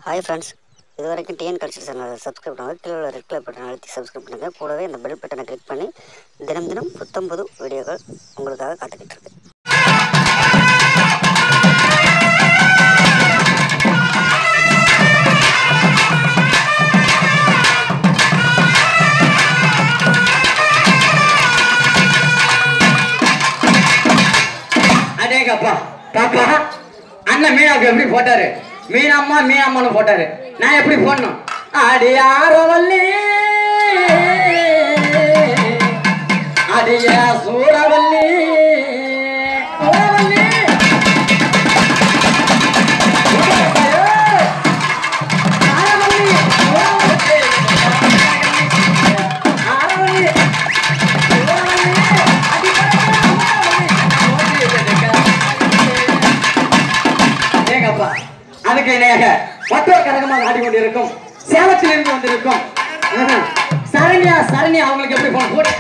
Hi friends இது வரைக்கும் TN culture சேனலை சப்ஸ்கிரைப் பண்ணுங்கள் கீழே உள்ள ரெட் கலர் பட்டனை அழுத்தி சப்ஸ்கிரைப் பண்ணுங்கள் கூடவே இந்த பெல் பட்டனை கிளிக் பண்ணி தினம் தினம் புத்தம் புது வீடியோக்கள் உங்களுக்காக காத்துக்கிட்டு இருக்கு அடேங்கப்பா பாப்பா அண்ணன் மீனாவுக்கு எப்படி போட்டாரு மீனம்மா மீனம்மான்னு போட்டாரு நான் எப்படி போடணும் அடியாரவல்லி அடிய சூரவல்லி சூரவல்லி ஆரவல்லி, சூரவல்லி. ஆரவல்லி, சூரவல்லி. ஏங்கப்பா அதுக்கு இணையாக மற்றொரு கரகமாக ஆடிக்கொண்டிருக்கும் சேலத்திலிருந்து வந்திருக்கும் ஆஹா, சரண்யா சரண்யா அவங்களுக்கு எப்படி போன போட்டு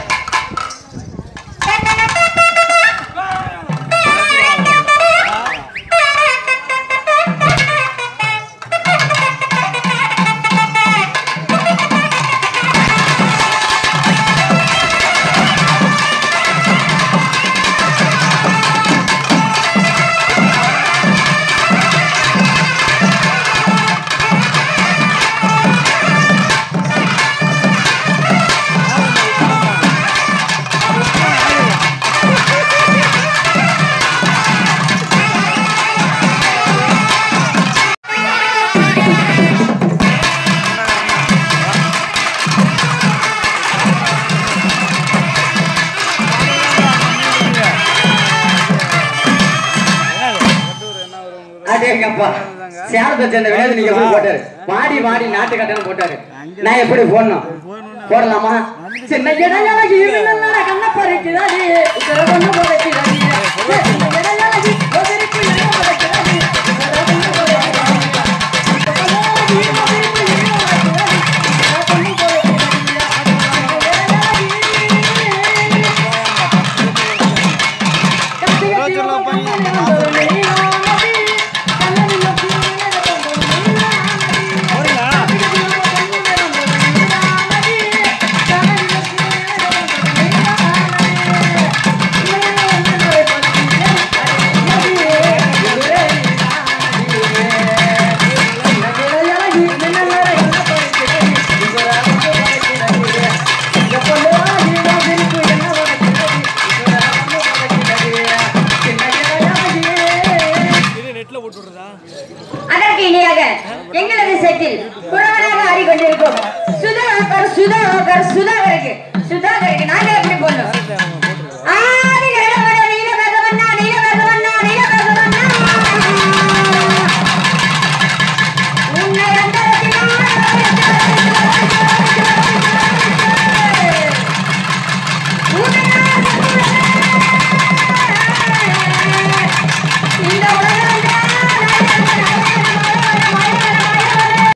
அடேங்கப்பா சேலத்தை சேர்ந்த வேலை நீங்க எப்படி போட்டாரு வாடி வாடி நாட்டு கட்டணம் போட்டாரு நான் எப்படி போடணும் போடலாமா சின்ன இடையழகி மின்னலோட கண்ணை பறிக்கிறாடி, உசுரை கொண்டு புதைக்கிறாடி. சின்ன இடையழகி உதிரிக்கு என்ன புதைக்கிறாடி, உசுரை கொண்டு புதைக்கிறாடி. சின்ன இடையழகி உதிரிக்கு என்ன புதைக்கிறாடி, உசுரை கொண்டு புதைக்கிறாடி. சின்ன இடையழகி அதற்கு இணையாக எங்களது செட்டில் குறவனாக ஆடிக்கொண்டிருக்கும் சுதாகர் சுதாகர் சுதாகருக்கு சுதாகருக்கு